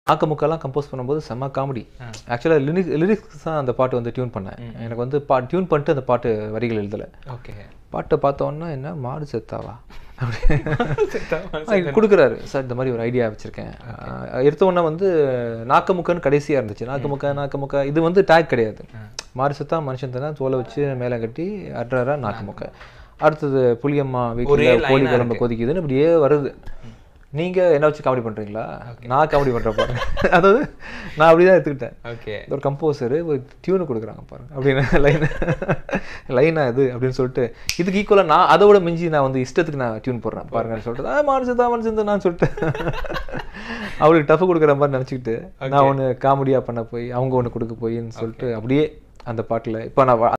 ஆக்கமுக்கெல்லாம் compose பண்ணும்போது செம்ம comedy ஆக்சுவலாக லிரிக்ஸ் லிரிக்ஸ் தான் அந்த பாட்டு வந்து டியூன் பண்ணேன் எனக்கு வந்து பா டியூன் பண்ணிட்டு அந்த பாட்டு வரிகள் எழுதலை ஓகே பாட்டை பார்த்தோன்னா என்ன மாடு செத்தாவா அப்படி கொடுக்குறாரு சார் இந்த மாதிரி ஒரு ஐடியா வச்சுருக்கேன் எடுத்த உடனே வந்து நாக்கமுக்கன்னு கடைசியாக இருந்துச்சு நாக்கமுக்க நாக்கமுக்க இது வந்து டேக் கிடையாது மாடு செத்தா மனுஷன் தானே தோலை வச்சு மேலே கட்டி அட்ரரா நாக்கமுக்க அடுத்தது புளியம்மா வீட்டில் கோழி குழம்பு கொதிக்குதுன்னு இப்படியே வருது நீங்க என்ன வச்சு காமெடி பண்றீங்களா நான் காமெடி பண்றேன் பாருங்க அதாவது நான் அப்படிதான் எடுத்துக்கிட்டேன் ஓகே ஒரு கம்போசர் ஒரு டியூனு கொடுக்குறாங்க பாருங்க அப்படின்னு லைன் லைனா இது அப்படின்னு சொல்லிட்டு இதுக்கு ஈக்குவலாக நான் அதை விட மிஞ்சி நான் வந்து இஷ்டத்துக்கு நான் டியூன் போடுறேன் பாருங்கன்னு சொல்லிட்டு ஆ மனுஷன் தான் மனுஷன் தான் நான் சொல்லிட்டு அவளுக்கு டஃப் கொடுக்குற மாதிரி நினச்சிக்கிட்டு நான் ஒன்று காமெடியாக பண்ண போய் அவங்க ஒன்று கொடுக்க போயின்னு சொல்லிட்டு அப்படியே அந்த பாட்டில் இப்போ நான் வ-